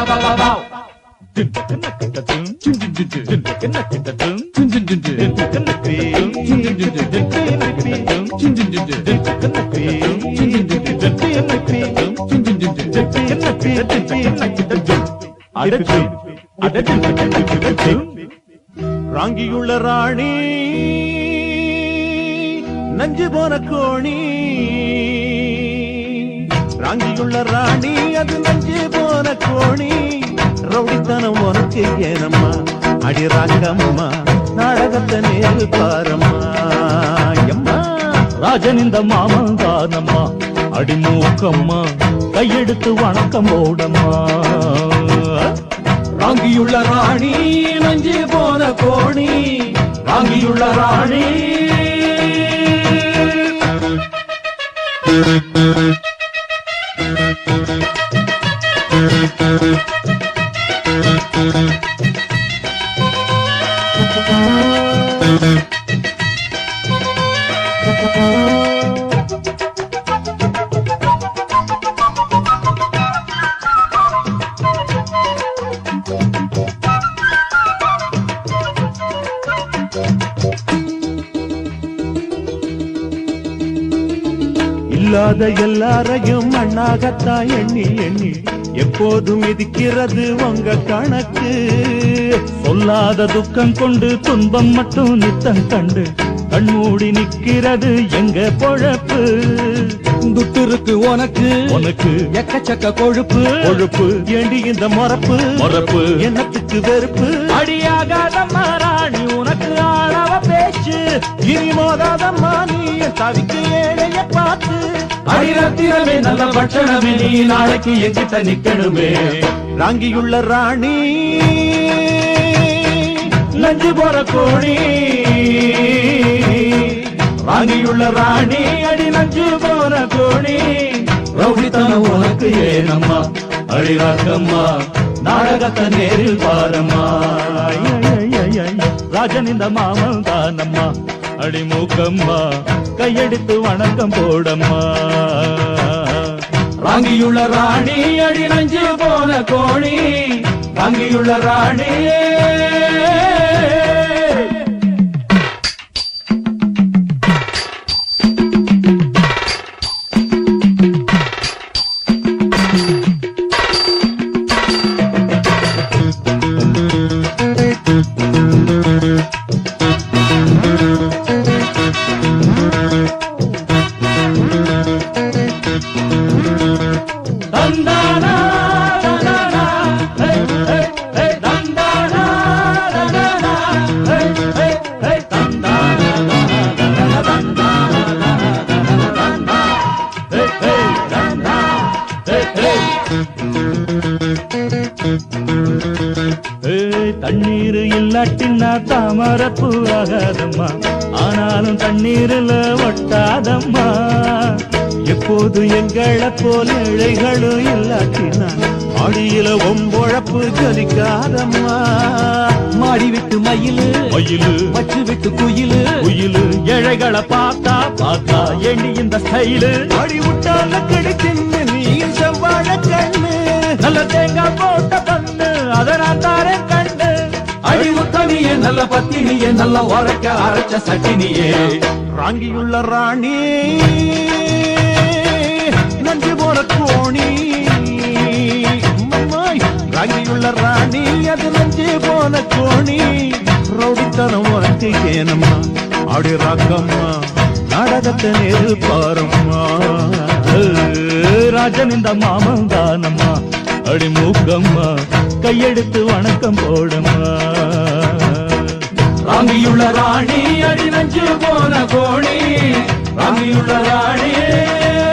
ராங்கியுள்ள ராணி நஞ்சு போன கோணி ராங்கியுள்ள ராணி அது நஞ்சு போன கோணி ரவுடித்தனம் உனக்கு ஏனம்மா அடி ராங்கம்மா நாடகத்தை நேரு பாரம்மா எம்மா ராஜனிந்த மாமன் தானம்மா அடிமூக்கம்மா கையெடுத்து வணக்கம் போடம்மா ராங்கியுள்ள ராணி நஞ்சு போன கோணி ராங்கியுள்ள ராணி இல்லாத எல்லாரையும் மண்ணாகத்தான் எண்ணி எண்ணி எப்போதும் மிதிக்கிறது உங்க கணக்கு சொல்லாத துக்கம் கொண்டு துன்பம் மட்டும் நித்தம் கண்டு கண்மூடி நிக்கிறது எங்க பொழப்பு துட்டுருக்கு உனக்கு உனக்கு எக்கச்சக்க கொழுப்பு கொழுப்பு ஏண்டி இந்த மொறப்பு மறப்பு என்னத்துக்கு வெறுப்பு அடியாகாதம்மா ராணி உனக்கு ஆளவ பேச்சு இனி மோதாதம்மா நீ தவிக்கு ஏழைய பார்த்து அடிரத்திரமே நல்ல பட்சணமே நீ நாளைக்கு எங்கிட்ட நிக்கணுமே ராங்கியுள்ள ராணி நஞ்சு போற கோணி ராணியுள்ள ராணி அடி நஞ்சு போற கோணி ரவுடித்தனம் உனக்கு ஏனம்மா அடிராக்கம்மா நாடகத்தை நேரில் பாரம்மா ராஜன் இந்த மாமன் தானம்மா அடிமூக்கம்மா கையெடுத்து வணக்கம் போடம்மா ராங்கியுள்ள ராணி அடி நஞ்சு போன கோணி ராங்கியுள்ள ராணி தந்தானா தந்தானா ஹே ஹே ஹே தந்தானா தந்தானா ஹே ஹே ஹே தந்தானா தந்தானா தந்தானா ஹே ஹே தந்தானா ஹே ஹே ஏய், தண்ணீர் இல்லாட்டின்னா தாமரப்பூ ஆகாதம்மா ஆனாலும் தண்ணீர்ல ஒட்டாதம்மா எப்போது எங்களை போல இழைகளும் இல்லாட்டினா மாடியில ஒம்பொழப்பு ஜலிக்காதம்மா மாடி விட்டு மயிலு மயிலு மச்சு விட்டு குயிலு குயிலு ஏழைகளை பார்த்தா பார்த்தா எண்ணி இந்த ஸ்டைலு அடி விட்டால கிடைக்கும் நீ செவ்வாழ கண்ணு நல்ல தேங்காய் போட்ட பண்ணு அதை நான் தாரேன் கண்டு அடி முத்தனியே நல்ல பத்தினியே நல்ல உரைக்க அரைச்ச சட்டினியே ராங்கியுள்ள ராணி நஞ்சு போற கோணி மம்மாய், ராங்கியுள்ள ராணி அது நஞ்சு போன கோணி ரவுடித்தனம் உனக்கு ஏனம்மா அப்படி ராக்கம்மா நாடகத்தை நேரு பாரம்மா ஏய், ராஜன் இந்த மாமன் தானம்மா அடி மூக்கம்மா கையெடுத்து வணக்கம் போடம்மா ராங்கியுள்ள ராணி அடி நஞ்சு போன கோணி ராங்கியுள்ள ராணி